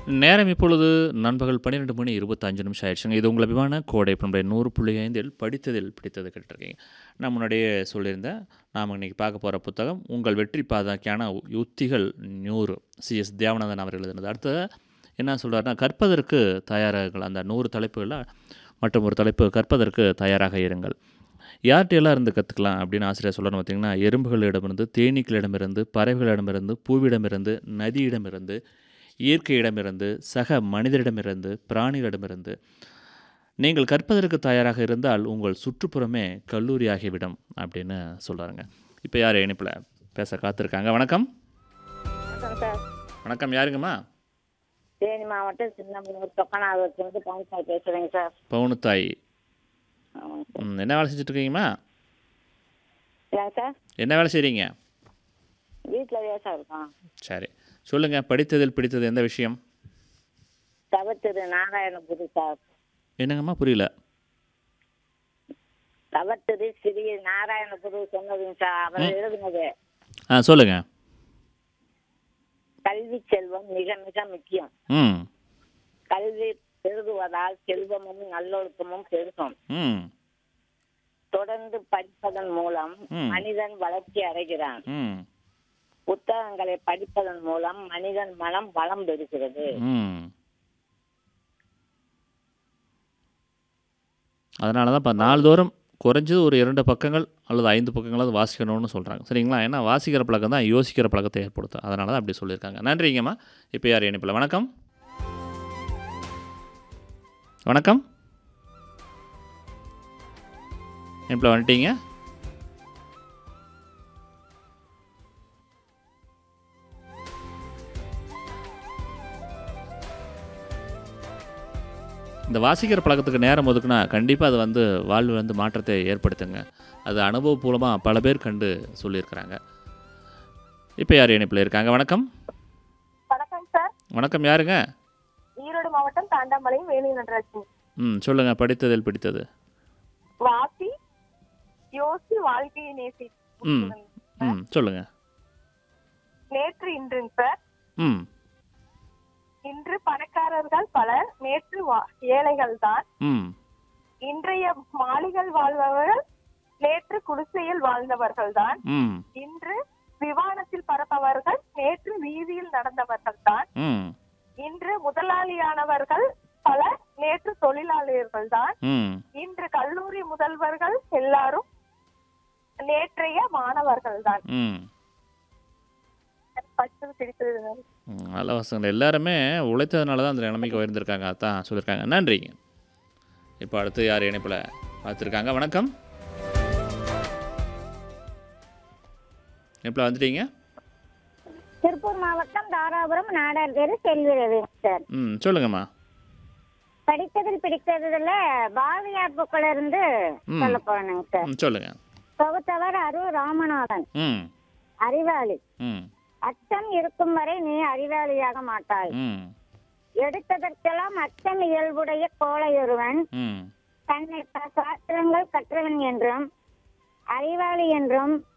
நேரம் இப்பொழுது நண்பகல் பன்னிரெண்டு மணி இருபத்தஞ்சு நிமிஷம் ஆயிடுச்சுங்க இது உங்கள் அபிமான கோடை பண்புடைய நூறு புள்ளி ஐந்தில் படித்ததில் பிடித்தது கேட்டிருக்கீங்க நான் முன்னாடியே சொல்லியிருந்தேன் நாம் இன்னைக்கு பார்க்க போகிற புத்தகம் உங்கள் வெற்றி பாதைக்கான யுத்திகள் நூறு சிஎஸ் தேவநாதன் அவர் எழுதினது அடுத்தது என்ன சொல்கிறாருன்னா கற்பதற்கு தயாராகுங்கள் அந்த நூறு தலைப்புகளில் மற்றும் ஒரு தலைப்பு கற்பதற்கு தயாராக இருங்கள் யார்கிட்டையெல்லாம் இருந்து கற்றுக்கலாம் அப்படின்னு ஆசிரியர் சொல்லணும் பார்த்தீங்கன்னா எறும்புகளிடமிருந்து தேனீக்களிடமிருந்து பறவைகளிடமிருந்து பூவிடமிருந்து நதியிடமிருந்து இயற்கையிடமிருந்து சக மனிதரிடமிருந்து பிராணிகளிடமிருந்து நீங்கள் கற்பதற்கு தயாராக இருந்தால் உங்கள் சுற்றுப்புறமே கல்லூரியாகிவிடும் அப்படின்னு சொல்கிறாங்க இப்போ யார் இணைப்பில் பேச காத்திருக்காங்க வணக்கம் வணக்கம் சார் வணக்கம் யாருங்கம்மா தேனி மாவட்டம் சின்னமனூர் தொக்கநாதத்துலேருந்து பவுன்சாய் பேசுகிறேங்க சார் பவுனுத்தாய் ஆமாங்க சார் ம், என்ன வேலை செஞ்சுட்டு இருக்கீங்கம்மா இல்லைங்க சார் என்ன வேலை செய்கிறீங்க வீட்டில் தான் சார் இருக்கோம் சரி சொல்லுங்கள் படித்ததில் பிடித்தது எந்த விஷயம் தவத்திரு நாராயணபுரி சார் என்னங்கம்மா புரியல தவத்திரு ஸ்ரீ நாராயணபுரி சொன்னதுங்க சார் அவர் எழுதுனது ஆ சொல்லுங்கள் கல்வி செல்வம் மிக மிக முக்கியம் ம் கல்வி பெருகுவதால் செல்வமும் நல்லொழுக்கமும் பெருகும் ம் தொடர்ந்து படிப்பதன் மூலம் ம். மனிதன் வளர்ச்சி அடைகிறான் ம் புத்தகங்களை படிப்பதன் மூலம் மனிதன் மனம் வளம் பெறுகிறது ம் அதனால தான் இப்போ நாள்தோறும் குறைஞ்சது ஒரு இரண்டு பக்கங்கள் அல்லது ஐந்து பக்கங்களாவது வாசிக்கணும்னு சொல்கிறாங்க சரிங்களா ஏன்னா வாசிக்கிற பழக்கம் தான் யோசிக்கிற பழக்கத்தை ஏற்படுத்தும் அதனால தான் அப்படி சொல்லியிருக்காங்க நன்றிங்கம்மா இப்போ யார் இணைப்பில் வணக்கம் வணக்கம் இணைப்பில் வந்துட்டீங்க இந்த வாசிக்கிற பழக்கத்துக்கு நேரம் ஒதுக்குனா கண்டிப்பாக அது வந்து வாழ்வில் வந்து மாற்றத்தை ஏற்படுத்துங்க அது அனுபவபூர்வமாக பல பேர் கண்டு சொல்லியிருக்கிறாங்க இப்போ யார் இணைப்பில் இருக்காங்க வணக்கம் வணக்கம் சார் வணக்கம் யாருங்க ஈரோடு மாவட்டம் தாண்டாமலை வேலு நடராஜன் ம் சொல்லுங்கள் படித்ததில் பிடித்தது வாசி யோசி வாழ்க்கையை நேசி ம் ம் சொல்லுங்கள் நேற்று இன்றுங்க சார் ம் இன்று பணக்காரர்கள் பலர் நேற்று வா- ஏழைகள் தான் ம் இன்றைய மாளிகள் வாழ்பவர்கள் நேற்று குடிசையில் வாழ்ந்தவர்கள் தான் ம் இன்று விமானத்தில் பறப்பவர்கள் நேற்று வீதியில் நடந்தவர்கள் தான் ம் இன்று முதலாளியானவர்கள் பலர் நேற்று தொழிலாளர்கள் தான் ம் இன்று கல்லூரி முதல்வர்கள் எல்லாரும் நேற்றைய மாணவர்கள் தான் ம் படித்தது பிடித்தது ம், நல்ல வசங்கள் எல்லாருமே உழைத்ததுனால தான் அந்த நிலைமைக்கு உயர்ந்திருக்காங்க அதான் சொல்லியிருக்காங்க நன்றிங்க இப்போ அடுத்து யார் இணைப்பில் பார்த்துருக்காங்க வணக்கம் இணைப்பில் வந்துட்டீங்க திருப்பூர் மாவட்டம் தாராபுரம் நாடார் தெரு செல்வி ரவிங்க சார் ம் சொல்லுங்கம்மா படித்ததில் பிடித்ததுல பாரதியார் புக்ல இருந்து ம். சொல்ல போறேங்க சார் ம் சொல்லுங்கள் தொகுத்தவர் அரு ராமநாதன் ம் அறிவாளி ம் அச்சம் இருக்கும் வரை நீ அறிவாளியாக மாட்டாய் ம் எடுத்ததற்கெல்லாம் அச்சம் இயல்புடைய கோழையொருவன் ம் தன்னை பல சாஸ்திரங்கள் கற்றவன் என்றும் அறிவாளி என்றும்